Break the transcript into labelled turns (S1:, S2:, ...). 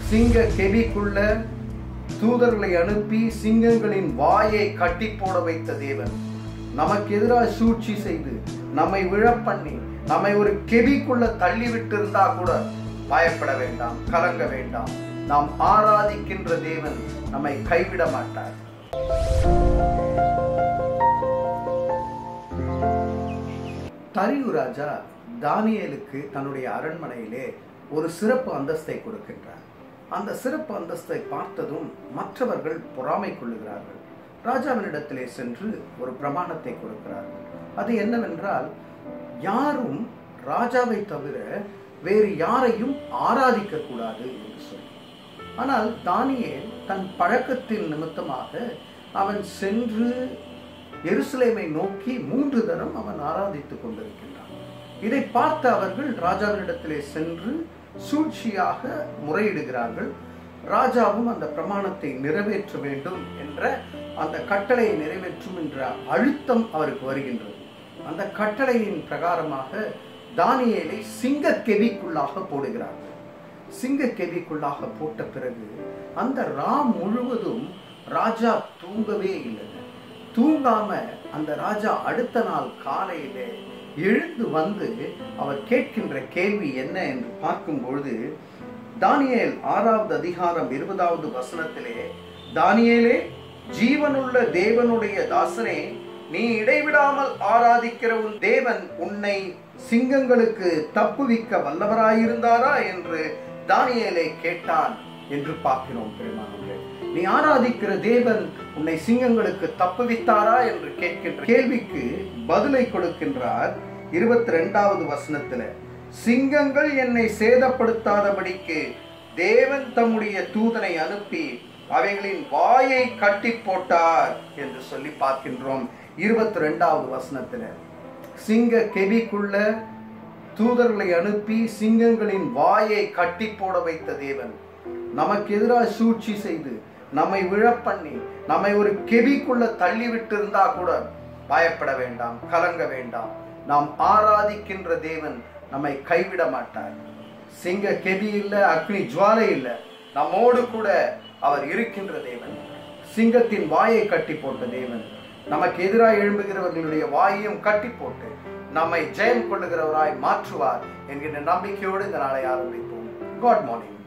S1: சிங்க கெபிக்குள்ள தூதர்களை அனுப்பி சிங்கங்களின் வாயை கட்டி போட வைத்த தேவன் நமக்கு எதிராக சூழ்ச்சி செய்து நம்மை விழப்பண்ணி நம்மை ஒரு கெபிக்குள்ள தள்ளி விட்டு இருந்தா கூட பயப்பட வேண்டாம் கலங்க வேண்டாம் நாம் ஆராதிக்கின்ற தேவன் நம்மை கைவிட மாட்டார் தரியு ராஜா தானியேலுக்கு தன்னுடைய அரண்மனையிலே ஒரு சிறப்பு அந்தஸ்தை கொடுக்கின்றார் அந்த சிறப்பு அந்தஸ்தை பார்த்ததும் மற்றவர்கள் பொறாமை கொள்ளுகிறார்கள் ராஜாவினிடத்திலே சென்று ஒரு பிரமாணத்தை கொடுக்கிறார்கள் அது என்னவென்றால் யாரும் ராஜாவை தவிர வேறு யாரையும் ஆராதிக்க கூடாது என்று சொல்லி ஆனால் தானியேல் தன் பழக்கத்தின் நிமித்தமாக அவன் சென்று எருசலேமை நோக்கி மூன்று தரம் அவன் ஆராதித்துக் கொண்டிருக்கின்றான் இதை பார்த்த அவர்கள் ராஜாவினிடத்திலே சென்று சூழ்ச்சியாக முறையிடுகிறார்கள் ராஜாவும் அந்த பிரமாணத்தை நிறைவேற்ற வேண்டும் என்ற அந்த கட்டளையை நிறைவேற்றும் என்ற அழுத்தம் அவருக்கு வருகின்றது அந்த கட்டளையின் பிரகாரமாக தானியேலை சிங்க கெவிக்குள்ளாக போடுகிறார்கள் சிங்க கெவிக்குள்ளாக போட்ட பிறகு அந்த ராம் முழுவதும் ராஜா தூங்கவே இல்லைங்க தூங்காம அந்த ராஜா அடுத்த நாள் காலையிலே எழுந்து வந்து அவர் கேட்கின்ற கேள்வி என்ன என்று பார்க்கும்பொழுது தானியேல் ஆறாவது அதிகாரம் இருபதாவது வசனத்திலே தானியேலே ஜீவனுள்ள தேவனுடைய தாசனே நீ இடைவிடாமல் ஆராதிக்கிற உன் தேவன் உன்னை சிங்கங்களுக்கு தப்புவிக்க வல்லவராயிருந்தாரா என்று தானியேலை கேட்டான் என்று பார்க்கிறோம் பெருமானவர்களே நீ ஆராதிக்கிற தேவன் உன்னை சிங்கங்களுக்கு தப்புவித்தாரா என்று கேட்கின்ற கேள்விக்கு பதிலை கொடுக்கின்றார் இருபத்தி ரெண்டாவது வசனத்துல சிங்கங்கள் என்னை சேதப்படுத்தாதபடிக்கு தேவன் தம்முடைய தூதனை அனுப்பி அவைகளின் வாயை கட்டி போட்டார் என்று சொல்லி பார்க்கின்றோம் இருபத்தி ரெண்டாவது வசனத்துல சிங்க கெபிக்குள்ள தூதர்களை அனுப்பி சிங்கங்களின் வாயை கட்டி போட வைத்த தேவன் நமக்கு எதிராக சூழ்ச்சி செய்து நம்மை விழப்பண்ணி நம்மை ஒரு கெபிக்குள்ள தள்ளி விட்டு இருந்தா கூட பயப்பட வேண்டாம் கலங்க வேண்டாம் நாம் ஆராதிக்கின்ற தேவன் நம்மை கைவிட மாட்டார் சிங்க கெபி இல்ல அக்னி ஜுவாலை இல்ல நம்மோடு கூட அவர் இருக்கின்ற தேவன் சிங்கத்தின் வாயை கட்டி போட்ட தேவன் நமக்கு எதிராக எழும்புகிறவர்களுடைய வாயையும் கட்டி போட்டு நம்மை ஜெயம் கொள்ளுகிறவராய் மாற்றுவார் என்கின்ற நம்பிக்கையோடு இந்த நாளை ஆரம்பிப்போம் காட் மார்னிங்